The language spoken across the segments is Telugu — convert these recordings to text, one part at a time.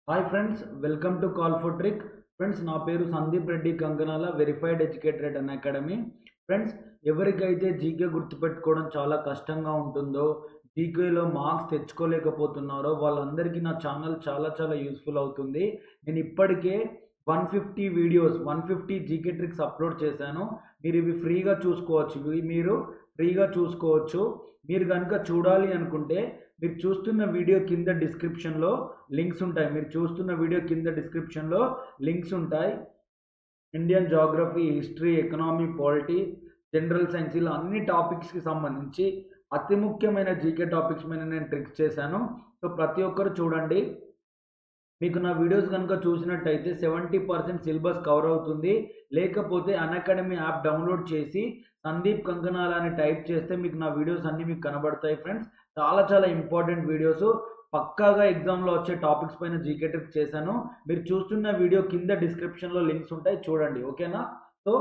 hi friends welcome to call for trick friends నా పేరు Sandeep Reddy Kankanala verified educated Unacademy friends ఎవరికైతే జీకే గుర్తుపెట్టుకోవడం చాలా కష్టంగా ఉంటుందో జీకేలో మార్క్స్ తెచ్చుకోలేకపోతున్నారో వాళ్ళందరికీ నా ఛానల్ చాలా చాలా యూస్ఫుల్ అవుతుంది నేను ఇప్పటికే one fifty videos one fifty GK tricks upload చేశాను మీరు ఇవి ఫ్రీగా చూసుకోవచ్చు ఇవి మీరు ఫ్రీగా చూసుకోవచ్చు మీరు కనుక చూడాలి అనుకుంటే మీరు చూస్తున్న వీడియో కింద డిస్క్రిప్షన్లో లింక్స్ ఉంటాయి మీరు చూస్తున్న వీడియో కింద డిస్క్రిప్షన్లో లింక్స్ ఉంటాయి Indian geography history economy polity general science ఇలా అన్ని టాపిక్స్కి సంబంధించి అతి ముఖ్యమైన జీకే టాపిక్స్ మీద నేను ట్రిక్స్ చేశాను సో ప్రతి ఒక్కరు చూడండి మీకు నా వీడియోస్ కనుక చూసినట్టయితే సెవెంటీ పర్సెంట్ సిలబస్ కవర్ అవుతుంది లేకపోతే అకాడమీ యాప్ డౌన్లోడ్ చేసి సందీప్ కంకనాల అని టైప్ చేస్తే మీకు నా వీడియోస్ అన్నీ మీకు కనబడతాయి ఫ్రెండ్స్ చాలా చాలా ఇంపార్టెంట్ వీడియోస్ పక్కాగా ఎగ్జామ్లో వచ్చే టాపిక్స్ పైన జీకే ట్రిక్ చేశాను మీరు చూస్తున్న వీడియో కింద డిస్క్రిప్షన్లో లింక్స్ ఉంటాయి చూడండి ఓకేనా సో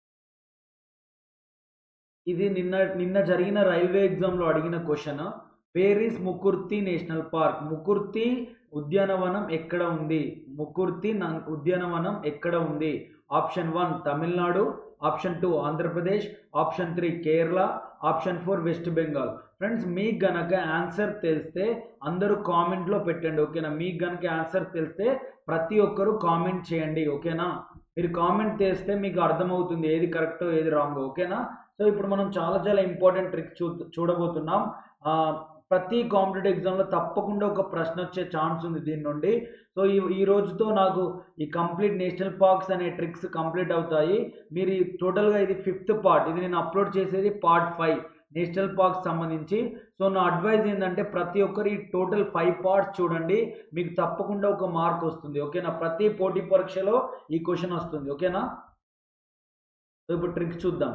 ఇది నిన్న నిన్న జరిగిన రైల్వే ఎగ్జామ్లో అడిగిన క్వశ్చన్ పేరిస్ ముకుర్తి నేషనల్ పార్క్ ముకుర్తి ఉద్యానవనం ఎక్కడ ఉంది ముకుర్తి న- ఉద్యానవనం ఎక్కడ ఉంది option one Tamil Nadu option two Andhra Pradesh option three Kerala option four West Bengal friends మీకు గనక ఆన్సర్ తెలిస్తే అందరూ కామెంట్లో పెట్టండి ఓకేనా మీకు గనక ఆన్సర్ తెలిస్తే ప్రతి ఒక్కరూ కామెంట్ చేయండి ఓకేనా మీరు కామెంట్ చేస్తే మీకు అర్థమవుతుంది ఏది కరెక్టో ఏది రాంగో ఓకేనా సో ఇప్పుడు మనం చాలా చాలా ఇంపార్టెంట్ ట్రిక్ చూ చూడబోతున్నాం ఆ, ప్రతి కాంపిటేటివ్ ఎగ్జామ్లో తప్పకుండా ఒక ప్రశ్న వచ్చే ఛాన్స్ ఉంది దీని నుండి సో ఈ ఈ రోజుతో నాకు ఈ కంప్లీట్ నేషనల్ పార్క్స్ అనే ట్రిక్స్ కంప్లీట్ అవుతాయి మీరు ఈ టోటల్గా ఇది ఫిఫ్త్ పార్ట్ ఇది నేను అప్లోడ్ చేసేది పార్ట్ ఫైవ్ నేషనల్ పార్క్స్ సంబంధించి సో నా అడ్వైజ్ ఏంటంటే ప్రతి ఒక్కరు ఈ టోటల్ ఫైవ్ పార్ట్స్ చూడండి మీకు తప్పకుండా ఒక మార్క్ వస్తుంది ఓకేనా ప్రతి పోటీ పరీక్షలో ఈ క్వశ్చన్ వస్తుంది ఓకేనా సో ఇప్పుడు ట్రిక్స్ చూద్దాం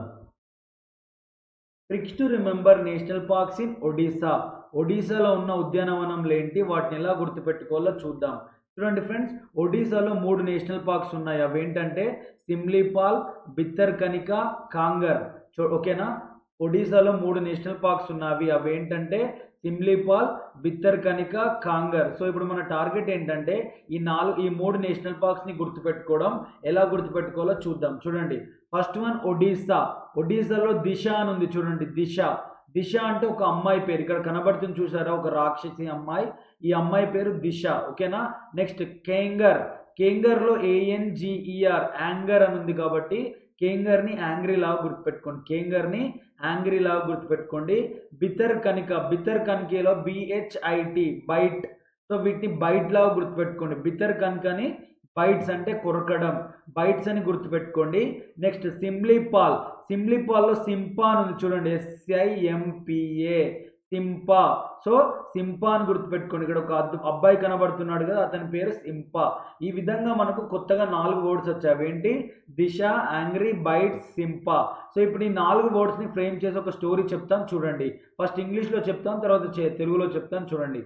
tricks to remember national parks in Odisha ఒడిశాలో ఉన్న ఉద్యానవనంలు ఏంటి వాటిని ఎలా గుర్తుపెట్టుకోవాలో చూద్దాం చూడండి ఫ్రెండ్స్ ఒడిశాలో మూడు నేషనల్ పార్క్స్ ఉన్నాయి అవి ఏంటంటే సిమ్లీపాల్ బిత్తర్కనిక కాంగర్ చూ ఓకేనా ఒడిశాలో మూడు నేషనల్ పార్క్స్ ఉన్నవి అవి ఏంటంటే సిమ్లీపాల్ బిత్తర్కనిక కాంగర్ సో ఇప్పుడు మన టార్గెట్ ఏంటంటే ఈ నాలుగు ఈ మూడు నేషనల్ పార్క్స్ని గుర్తుపెట్టుకోవడం ఎలా గుర్తుపెట్టుకోవాలో చూద్దాం చూడండి ఫస్ట్ వన్ ఒడిస్సా ఒడిస్సాలో దిశ అని ఉంది చూడండి దిశ దిశ అంటే ఒక అమ్మాయి పేరు ఇక్కడ కనబడుతుంది చూసారా ఒక రాక్షసి అమ్మాయి ఈ అమ్మాయి పేరు దిశ ఓకేనా నెక్స్ట్ కేంగర్ కేంగర్లో ఏఎన్జిఈఆర్ యాంగర్ అని ఉంది కాబట్టి కేంగర్ని యాంగ్రీ లాగా గుర్తుపెట్టుకోండి కేంగర్ని యాంగ్రీ లాగా గుర్తుపెట్టుకోండి బితర్ కనిక బితర్ కనికలో బిహెచ్ఐటి బైట్ సో వీటిని బైట్ లాగా గుర్తుపెట్టుకోండి బితర్ కనికని బైట్స్ అంటే కొరకడం బైట్స్ అని గుర్తుపెట్టుకోండి నెక్స్ట్ సింప్లీపాల్ సింప్లీపాల్లో సింపా అని ఉంది చూడండి ఎస్ఐఎంపిఏ సింపా సో సింపా అని గుర్తుపెట్టుకోండి ఇక్కడ ఒక అద్దు- అబ్బాయి కనబడుతున్నాడు కదా అతని పేరు సింపా ఈ విధంగా మనకు కొత్తగా నాలుగు వర్డ్స్ వచ్చాయి అవేంటి Disha angry bites Simpa so ఇప్పుడు ఈ నాలుగు వర్డ్స్ని ఫ్రేమ్ చేసి ఒక స్టోరీ చెప్తాను చూడండి ఫస్ట్ ఇంగ్లీష్లో చెప్తాను తర్వాత చే- తెలుగులో చెప్తాను చూడండి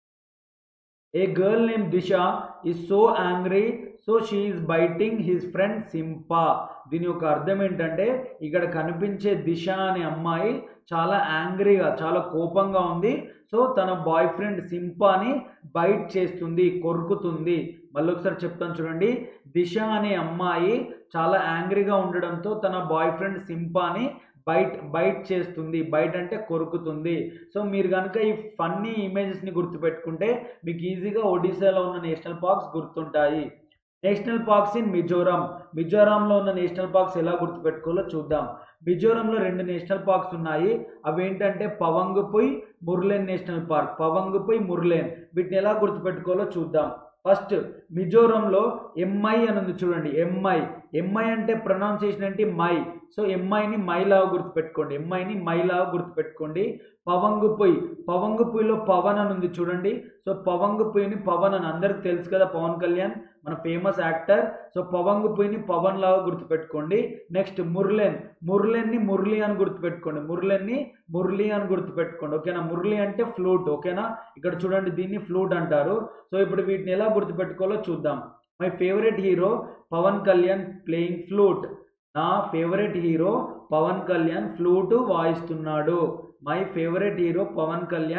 a girl name Disha is so angry so she is biting his friend Simpa దీని యొక్క అర్థం ఏంటంటే ఇక్కడ కనిపించే దిశ అనే అమ్మాయి చాలా యాంగ్రీగా చాలా కోపంగా ఉంది సో తన బాయ్ ఫ్రెండ్ సింపాని బైట్ చేస్తుంది కొరుకుతుంది మళ్ళీ ఒకసారి చెప్తాను చూడండి దిశ అనే అమ్మాయి చాలా యాంగ్రీగా ఉండడంతో తన బాయ్ ఫ్రెండ్ సింపాని బైట్ బైట్ చేస్తుంది బైట్ అంటే కొరుకుతుంది సో మీరు కనుక ఈ ఫన్నీ ఇమేజెస్ని గుర్తుపెట్టుకుంటే మీకు ఈజీగా ఒడిశాలో ఉన్న నేషనల్ పార్క్స్ గుర్తుంటాయి నేషనల్ పార్క్స్ ఇన్ మిజోరాం మిజోరాంలో ఉన్న నేషనల్ పార్క్స్ ఎలా గుర్తుపెట్టుకోవాలో చూద్దాం మిజోరాంలో రెండు నేషనల్ పార్క్స్ ఉన్నాయి అవి ఏంటంటే పవంగుపుయ్ ముర్లేన్ నేషనల్ పార్క్ పవంగుపుయ్ ముర్లేన్ వీటిని ఎలా గుర్తుపెట్టుకోవాలో చూద్దాం ఫస్ట్ మిజోరంలో ఎంఐ అని ఉంది చూడండి ఎంఐ ఎంఐ అంటే ప్రొనౌన్సియేషన్ అంటే మై సో ఎంఐని మైలాగా గుర్తుపెట్టుకోండి ఎంఐని మైలాగా గుర్తుపెట్టుకోండి పవంగుపుయ్ పవంగుపుయ్లో పవన్ అని ఉంది చూడండి సో పవంగుపుయ్ని పవన్ అని అందరికి తెలుసు కదా పవన్ కళ్యాణ్ మన ఫేమస్ యాక్టర్ సో పవంగుపుయ్ని పవన్ లాగా గుర్తుపెట్టుకోండి నెక్స్ట్ ముర్లెన్ ముర్లెన్ని మురళి అని గుర్తుపెట్టుకోండి ముర్లెన్ని మురళి అని గుర్తుపెట్టుకోండి ఓకేనా మురళి అంటే ఫ్లూట్ ఓకేనా ఇక్కడ చూడండి దీన్ని ఫ్లూట్ అంటారు సో ఇప్పుడు వీటిని ఎలా గుర్తుపెట్టుకోవాలో చూద్దాం my favourite hero Pawan Kalyan playing flute నా favourite hero Pawan Kalyan flute వాయిస్తున్నాడు my favourite hero Pawan Kalyan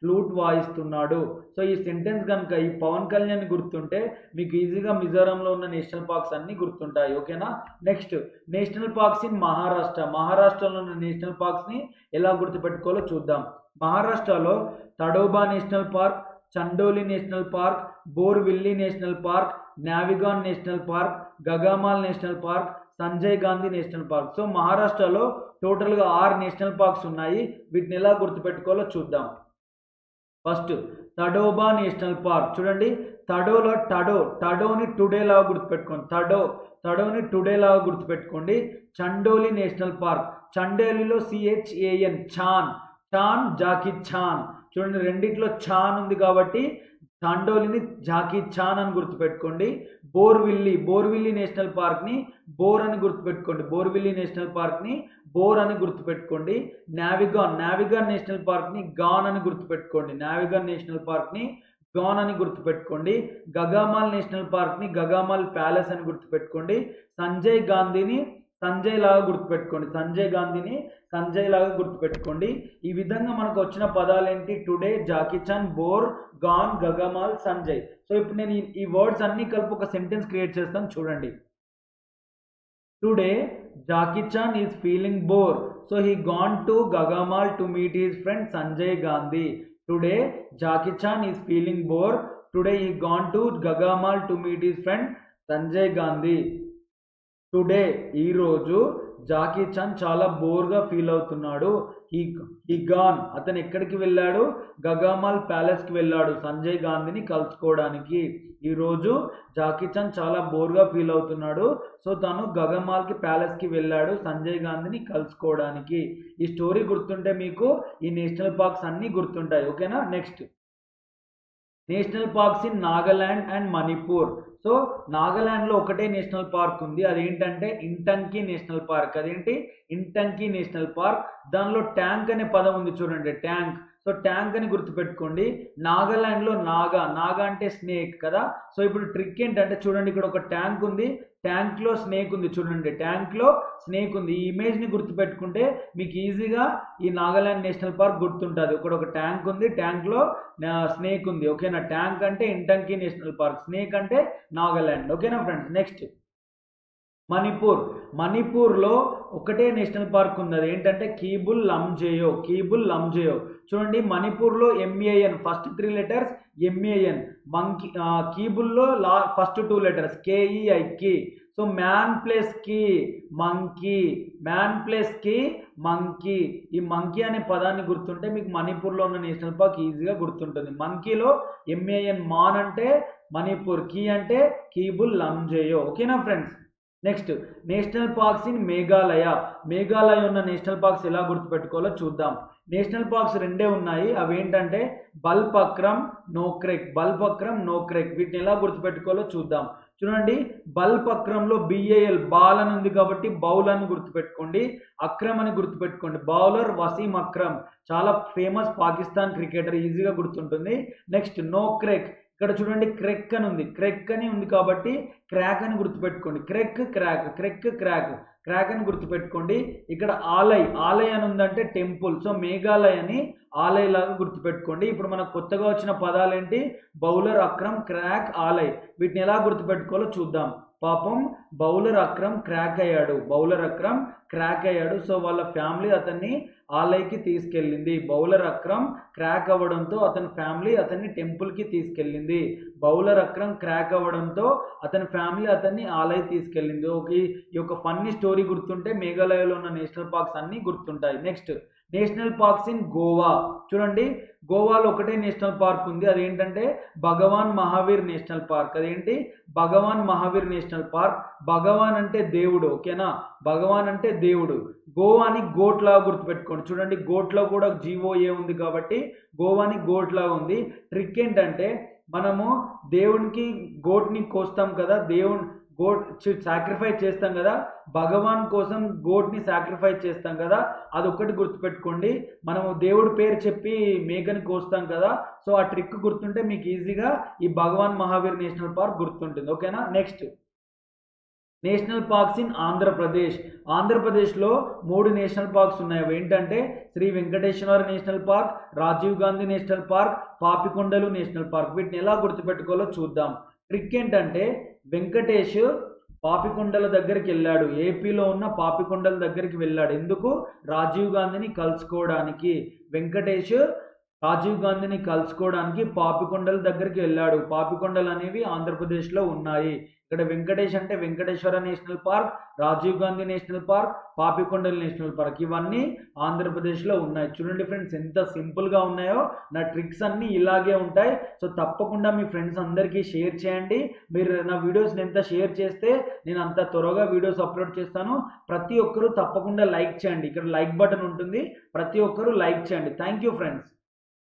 flute వాయిస్తున్నాడు సో ఈ సెంటెన్స్ కనుక ఈ పవన్ కళ్యాణ్ గుర్తుంటే మీకు ఈజీగా మిజోరంలో ఉన్న నేషనల్ పార్క్స్ అన్నీ గుర్తుంటాయి ఓకేనా next national parks in Maharashtra మహారాష్ట్రలో ఉన్న నేషనల్ పార్క్స్ని ఎలా గుర్తుపెట్టుకోవాలో చూద్దాం మహారాష్ట్రలో Tadoba national park Chandoli national park Borivali national park Navegaon national park Gugamal national park Sanjay Gandhi national park so మహారాష్ట్రలో టోటల్గా ఆరు నేషనల్ పార్క్స్ ఉన్నాయి వీటిని ఎలా గుర్తుపెట్టుకోవాలో చూద్దాం ఫస్ట్ తడోబా నేషనల్ పార్క్ చూడండి తడోలో టడో టడోని టుడే లాగా గుర్తుపెట్టుకోండి తడో తడోని టుడే లాగా గుర్తుపెట్టుకోండి చండోలి నేషనల్ పార్క్ చండోలిలో C H A N Chan Chan Jackie Chan చూడండి రెండిట్లో ఛాన్ ఉంది కాబట్టి చాండోలిని జాకీ ఛాన్ అని గుర్తుపెట్టుకోండి బోర్విల్లీ బోర్విల్లీ నేషనల్ పార్క్ని బోర్ అని గుర్తుపెట్టుకోండి బోర్విల్లీ నేషనల్ పార్క్ని బోర్ అని గుర్తుపెట్టుకోండి నావిగాన్ నావిగాన్ నేషనల్ పార్క్ని గాన్ అని గుర్తుపెట్టుకోండి నావిగాన్ నేషనల్ పార్క్ని గాన్ అని గుర్తుపెట్టుకోండి గగామాల్ నేషనల్ పార్క్ని గగామాల్ ప్యాలెస్ అని గుర్తుపెట్టుకోండి సంజయ్ గాంధీని సంజయ్ లాగా గుర్తుపెట్టుకోండి సంజయ్ గాంధీని సంజయ్ లాగా గుర్తుపెట్టుకోండి ఈ విధంగా మనకు వచ్చిన పదాలు ఏంటి today Jackie Chan bore gone Gugamal Sanjay so ఇప్పుడు నేను ఈ- ఈ వర్డ్స్ అన్ని కలిపి ఒక సెంటెన్స్ క్రియేట్ చేస్తాను చూడండి today Jackie Chan is feeling bore so he gone to Gugamal to meet his friend Sanjay Gandhi today Jackie Chan is feeling bore today he gone to Gugamal to meet his friend Sanjay Gandhi today ఈరోజు జాకీ చాన్ చాలా బోర్గా ఫీల్ అవుతున్నాడు ఈ ఈ గాన్ అతను ఎక్కడికి వెళ్ళాడు గగామాల్ ప్యాలెస్కి వెళ్ళాడు సంజయ్ గాంధీని కలుసుకోవడానికి ఈరోజు జాకీ చాన్ చాలా బోర్గా ఫీల్ అవుతున్నాడు సో తను గగమాల్కి ప్యాలెస్కి వెళ్ళాడు సంజయ్ గాంధీని కలుసుకోవడానికి ఈ స్టోరీ గుర్తుంటే మీకు ఈ నేషనల్ పార్క్స్ అన్నీ గుర్తుంటాయి ఓకేనా next national parks in Nagaland and Manipur so నాగాల్యాండ్లో ఒకటే నేషనల్ పార్క్ ఉంది అదేంటంటే ఇంటంకి నేషనల్ పార్క్ అదేంటి ఇంటంకి నేషనల్ పార్క్ దానిలో ట్యాంక్ అనే పదం ఉంది చూడండి ట్యాంక్ సో ట్యాంక్ అని గుర్తుపెట్టుకోండి నాగాల్యాండ్లో నాగా నాగా అంటే స్నేక్ కదా సో ఇప్పుడు ట్రిక్ ఏంటంటే చూడండి ఇక్కడ ఒక ట్యాంక్ ఉంది ట్యాంక్లో స్నేక్ ఉంది చూడండి ట్యాంక్లో స్నేక్ ఉంది ఈ ఇమేజ్ని గుర్తుపెట్టుకుంటే మీకు ఈజీగా ఈ నాగాల్యాండ్ నేషనల్ పార్క్ గుర్తుంటుంది ఇక్కడ ఒక ట్యాంక్ ఉంది ట్యాంక్లో స్నేక్ ఉంది ఓకేనా ట్యాంక్ అంటే ఇంటంకి నేషనల్ పార్క్ స్నేక్ అంటే నాగాల్యాండ్ ఓకేనా ఫ్రెండ్స్ నెక్స్ట్ మణిపూర్ మణిపూర్లో ఒకటే నేషనల్ పార్క్ ఉంది అది ఏంటంటే కీబుల్ లమ్జేయో కీబుల్ లమ్జేయో చూడండి మణిపూర్లో M A N first three letters M A N monkey కీబుల్లో లా ఫస్ట్ టూ లెటర్స్ కేఈఐ కి సో మ్యాన్ ప్లస్ కి మంకీ మ్యాన్ ప్లస్ కి మంకీ ఈ మంకీ అనే పదాన్ని గుర్తుంటే మీకు మణిపూర్లో ఉన్న నేషనల్ పార్క్ ఈజీగా గుర్తుంటుంది మంకీలో ఎంఏఎన్ మాన్ అంటే మణిపూర్ కీ అంటే కీబుల్ లంజేయో ఓకేనా friends next national parks in Meghalaya Meghalaya ఉన్న నేషనల్ పార్క్స్ ఎలా గుర్తుపెట్టుకోవాలో చూద్దాం నేషనల్ పార్క్స్ రెండే ఉన్నాయి అవి ఏంటంటే బల్పక్రమ్ నోక్రెక్ బల్పక్రమ్ నోక్రెక్ వీటిని ఎలా గుర్తుపెట్టుకోవాలో చూద్దాం చూడండి బల్పక్రంలో బిఏఎల్ బాల్ అని ఉంది కాబట్టి బౌల్ అని గుర్తుపెట్టుకోండి అక్రమ్ అని గుర్తుపెట్టుకోండి బౌలర్ వసీం అక్రమ్ చాలా ఫేమస్ పాకిస్తాన్ క్రికెటర్ ఈజీగా గుర్తుంటుంది నెక్స్ట్ నో క్రెక్ ఇక్కడ చూడండి క్రెక్ అని ఉంది క్రెక్ అని ఉంది కాబట్టి క్రాక్ అని గుర్తుపెట్టుకోండి crack crack crack crack crack అని గుర్తుపెట్టుకోండి ఇక్కడ ఆలయ్ ఆలయ్ అని ఉందంటే టెంపుల్ సో మేఘాలయ అని ఆలయ్ లాగా గుర్తుపెట్టుకోండి ఇప్పుడు మనకు కొత్తగా వచ్చిన పదాలు ఏంటి బౌలర్ అక్రమ్ క్రాక్ ఆలయ్ వీటిని ఎలా గుర్తుపెట్టుకోవాలో చూద్దాం పాపం బౌలర్ అక్రమ్ క్రాక్ అయ్యాడు బౌలర్ అక్రమ్ క్రాక్ అయ్యాడు సో వాళ్ళ ఫ్యామిలీ అతన్ని ఆలయ్కి తీసుకెళ్ళింది బౌలర్ అక్రమ్ క్రాక్ అవ్వడంతో అతని ఫ్యామిలీ అతన్ని టెంపుల్కి తీసుకెళ్ళింది బౌలర్ అక్రమ్ క్రాక్ అవ్వడంతో అతని ఫ్యామిలీ అతన్ని ఆలయ్ తీసుకెళ్ళింది ఒక ఈ యొక్క ఫన్నీ స్టోరీ గుర్తుంటే మేఘాలయలో ఉన్న నేషనల్ పార్క్స్ అన్నీ గుర్తుంటాయి next national parks in Goa చూడండి గోవాలో ఒకటే నేషనల్ పార్క్ ఉంది అదేంటంటే భగవాన్ మహావీర్ నేషనల్ పార్క్ అదేంటి భగవాన్ మహావీర్ నేషనల్ పార్క్ భగవాన్ అంటే దేవుడు ఓకేనా భగవాన్ అంటే దేవుడు గోవాని గోట్ లాగా గుర్తుపెట్టుకోండి చూడండి గోట్లో కూడా జీవో ఏ ఉంది కాబట్టి గోవాని గోట్ లాగా ఉంది ట్రిక్ ఏంటంటే మనము దేవునికి గోట్ని కోస్తాం కదా దేవుని గోట్ సాక్రిఫైస్ చేస్తాం కదా భగవాన్ కోసం గోట్ని సాక్రిఫైస్ చేస్తాం కదా అదొక్కటి గుర్తుపెట్టుకోండి మనము దేవుడి పేరు చెప్పి మేకని కోస్తాం కదా సో ఆ ట్రిక్ గుర్తుంటే మీకు ఈజీగా ఈ భగవాన్ మహావీర్ నేషనల్ పార్క్ గుర్తుంటుంది ఓకేనా next national parks in Andhra Pradesh ఆంధ్రప్రదేశ్లో మూడు నేషనల్ పార్క్స్ ఉన్నాయి అవి ఏంటంటే Shri Venkateswara national park Rajiv Gandhi national park Papikondalu national park వీటిని ఎలా గుర్తుపెట్టుకోవాలో చూద్దాం ట్రిక్ ఏంటంటే వెంకటేష్ పాపికొండల దగ్గరికి వెళ్ళాడు ఏపీలో ఉన్న పాపికొండల దగ్గరికి వెళ్ళాడు ఎందుకు రాజీవ్ గాంధీని కలుసుకోవడానికి వెంకటేష్ రాజీవ్ గాంధీని కలుసుకోవడానికి పాపికొండల దగ్గరికి వెళ్ళాడు పాపికొండలు అనేవి ఆంధ్రప్రదేశ్లో ఉన్నాయి ఇక్కడ వెంకటేష్ అంటే Venkateswara national park Rajiv Gandhi national park పాపికొండల నేషనల్ పార్క్ ఇవన్నీ ఆంధ్రప్రదేశ్లో ఉన్నాయి చూడండి ఫ్రెండ్స్ ఎంత సింపుల్గా ఉన్నాయో నా ట్రిక్స్ అన్నీ ఇలాగే ఉంటాయి సో తప్పకుండా మీ ఫ్రెండ్స్ అందరికీ షేర్ చేయండి మీరు నా వీడియోస్ని ఎంత షేర్ చేస్తే నేను అంత త్వరగా వీడియోస్ అప్లోడ్ చేస్తాను ప్రతి ఒక్కరూ తప్పకుండా లైక్ చేయండి ఇక్కడ లైక్ బటన్ ఉంటుంది ప్రతి ఒక్కరూ లైక్ చేయండి థ్యాంక్ యూ ఫ్రెండ్స్